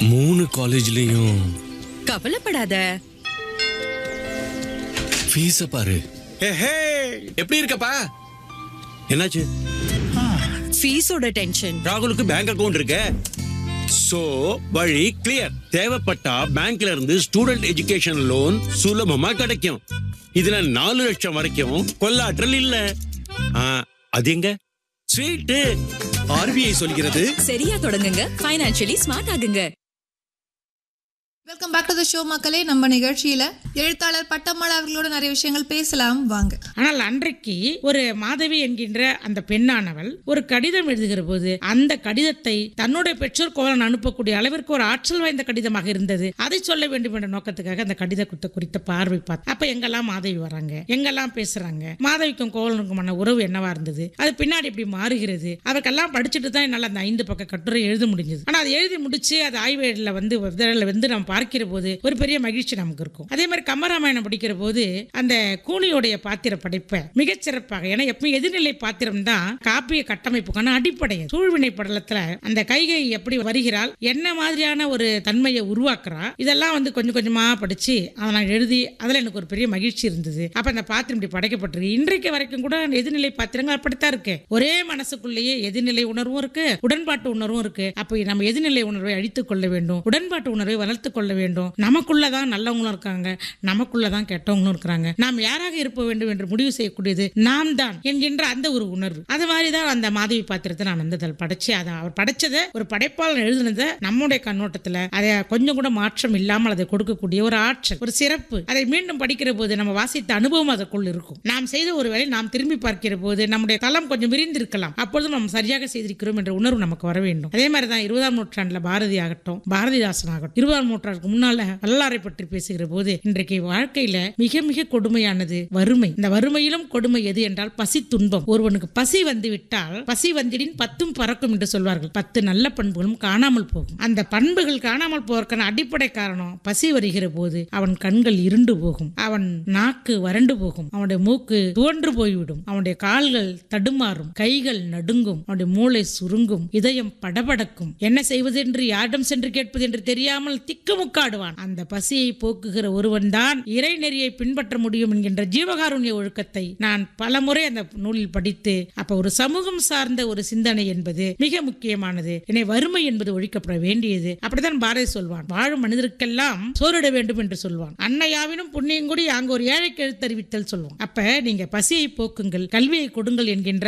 மூணு காலேஜ்லயும் கவலைப்படாத ஃபீஸ பாரு ஹே எப்படி இருக்கப்பா என்னாச்சு ஃபீஸோட டென்ஷன் ராகுலுக்கு பேங்க் அக்கவுண்ட் இருக்கு சோ வழி கிளியர் தேவைப்பட்டா பேங்க்ல இருந்து ஸ்டூடெண்ட் எஜுகேஷன் லோன் சுலபமா கிடைக்கும் இதுல நாலு லட்சம் வரைக்கும் கொள்ளாற்றல் இல்ல ஆ, அது எங்க ஸ்வீட்டு ஆர்பிஐ சொல்கிறது சரியா தொடங்குங்க ஃபைனான்சியலி ஸ்மார்ட் ஆகுங்க welcome back to the show மக்களே நம்ம நிகழ்ச்சியில எழுத்தாளர் பட்டம்மாள் அவர்களோட நிறைய விஷயங்கள் பேசலாம் வாங்க ஆனால் அன்றைக்கு ஒரு மாதவி என்கின்ற அந்த பெண்ணானவள் ஒரு கடிதம் எழுதுகிற போது அந்த கடிதத்தை தன்னுடைய பெற்றோர் கோலன் அனுப்பக்கூடிய அளவிற்கு ஒரு ஆற்றல் வாய்ந்த கடிதமாக இருந்தது அதை சொல்ல வேண்டும் என்ற நோக்கத்துக்காக அந்த கடிதத்தை குறித்த பார்வை பார்த்து அப்ப எங்கெல்லாம் மாதவி வராங்க எங்கெல்லாம் பேசுறாங்க மாதவிக்கும் கோவலனுக்குமான உறவு என்னவா இருந்தது அது பின்னாடி இப்படி மாறுகிறது அதற்கெல்லாம் படிச்சுட்டு தான் என்னால் அந்த ஐந்து பக்க கட்டுரை எழுத முடிஞ்சது ஆனா அதை எழுதி முடிச்சு அது ஆய்வேடில் வந்து இதழில் வந்து நம்ம பார்க்கிற போது ஒரு பெரிய மகிழ்ச்சி நமக்கு இருக்கும் அதே மாதிரி கம்பராமாயணம் படிக்கிற போது அந்த கூனியோடைய பாத்திர படைப்பை மிகச் சிறப்பாக ஏன்னா எப்பவும் எதிர்நிலை பாத்திரம் தான் காப்பிய கட்டமைப்புக்கான அடிப்படை சூழ்வினை படலத்துல அந்த கைகை எப்படி வருகிறாள் என்ன மாதிரியான ஒரு தன்மையை உருவாக்குறா இதெல்லாம் வந்து கொஞ்சம் கொஞ்சமா படிச்சு அதை நான் எழுதி அதுல எனக்கு ஒரு பெரிய மகிழ்ச்சி இருந்தது அப்ப அந்த பாத்திரம் இப்படி படைக்கப்பட்டிருக்கு இன்றைக்கு வரைக்கும் கூட அந்த எதிர்நிலை பாத்திரங்கள் அப்படித்தான் இருக்கு ஒரே மனசுக்குள்ளேயே எதிர்நிலை உணர்வும் இருக்கு உடன்பாட்டு உணர்வும் இருக்கு அப்ப நம்ம எதிர்நிலை உணர்வை அழித்துக் கொள்ள வேண்டும் உடன்பாட்டு உணர்வை வளர்த்துக் கொள்ள வேண்டும் நமக்குள்ளதான் நல்லவங்களும் இருக்காங்க நமக்குள்ளதான் கெட்டவங்களும் இருக்கிறாங்க நாம் யாராக இருக்க வேண்டும் என்று முடிவு செய்யக்கூடியது நாம் தான் என்கின்ற அந்த ஒரு உணர்வு அது மாதிரி தான் அந்த மாதவி பாத்திரத்தை நான் வந்து அதில் படைச்சு அதை அவர் படைச்சதை ஒரு படைப்பாளர் எழுதினதை நம்முடைய கண்ணோட்டத்தில் அதை கொஞ்சம் கூட மாற்றம் இல்லாமல் அதை கொடுக்கக்கூடிய ஒரு ஆற்றல் ஒரு சிறப்பு அதை மீண்டும் படிக்கிற போது நம்ம வாசித்த அனுபவம் அதற்குள் இருக்கும் நாம் செய்த ஒரு வேலை நாம் திரும்பி பார்க்கிற போது நம்முடைய தளம் கொஞ்சம் விரிந்திருக்கலாம் அப்பொழுது நாம் சரியாக செய்திருக்கிறோம் என்ற உணர்வு நமக்கு வர வேண்டும் அதே மாதிரி தான் இருபதாம் நூற்றாண்டுல பாரதி ஆகட்டும் பாரதிதாசன் ஆகட்டும் இருபதாம் நூற்றாண்டுக்கு முன்னால வல்லாரை பற்றி பேசுகிற போது இன்றைக்கு வாழ்க்கையில மிக மிக கொடுமையானது வறுமை இந்த வறுமையிலும் கொடுமை எது என்றால் பசி துன்பம் ஒருவனுக்கு பசி வந்து விட்டால் பசி வந்திடின் பத்தும் பறக்கும் என்று சொல்வார்கள் பத்து நல்ல பண்புகளும் காணாமல் போகும் அந்த பண்புகள் காணாமல் போவதற்கான அடிப்படை காரணம் பசி வருகிற போது அவன் கண்கள் இருண்டு போகும் அவன் நாக்கு வறண்டு போகும் அவனுடைய மூக்கு துவன்று போய்விடும் அவனுடைய கால்கள் தடுமாறும் கைகள் நடுங்கும் அவனுடைய மூளை சுருங்கும் இதயம் படபடக்கும் என்ன செய்வது என்று யாரிடம் சென்று கேட்பது என்று தெரியாமல் திக்குமுக்காடுவான் அந்த பசியை போக்குகிற ஒருவன் தான் இறைநெறியை பின்பற்ற முடியும் என்கின்ற ஜீவகாருண்ய ஒழுக்கத்தை நான் பலமுறை அந்த நூலில் படித்து அப்ப ஒரு சமூகம் சார்ந்த ஒரு சிந்தனை என்பது மிக முக்கியமானது எனவே வறுமை என்பது ஒழிக்கப்பட வேண்டியது அப்படித்தான் பாரதி சொல்வான் வாழும் மனிதருக்கெல்லாம் சோறிட வேண்டும் என்று சொல்வான் அன்னையாவினும் புண்ணியம் கூடி அங்கு ஒரு ஏழைக்கு எழுத்தறிவித்தல் சொல்லுவான் அப்ப நீங்க பசியை போக்குங்கள் கல்வியை கொடுங்கள் என்கின்ற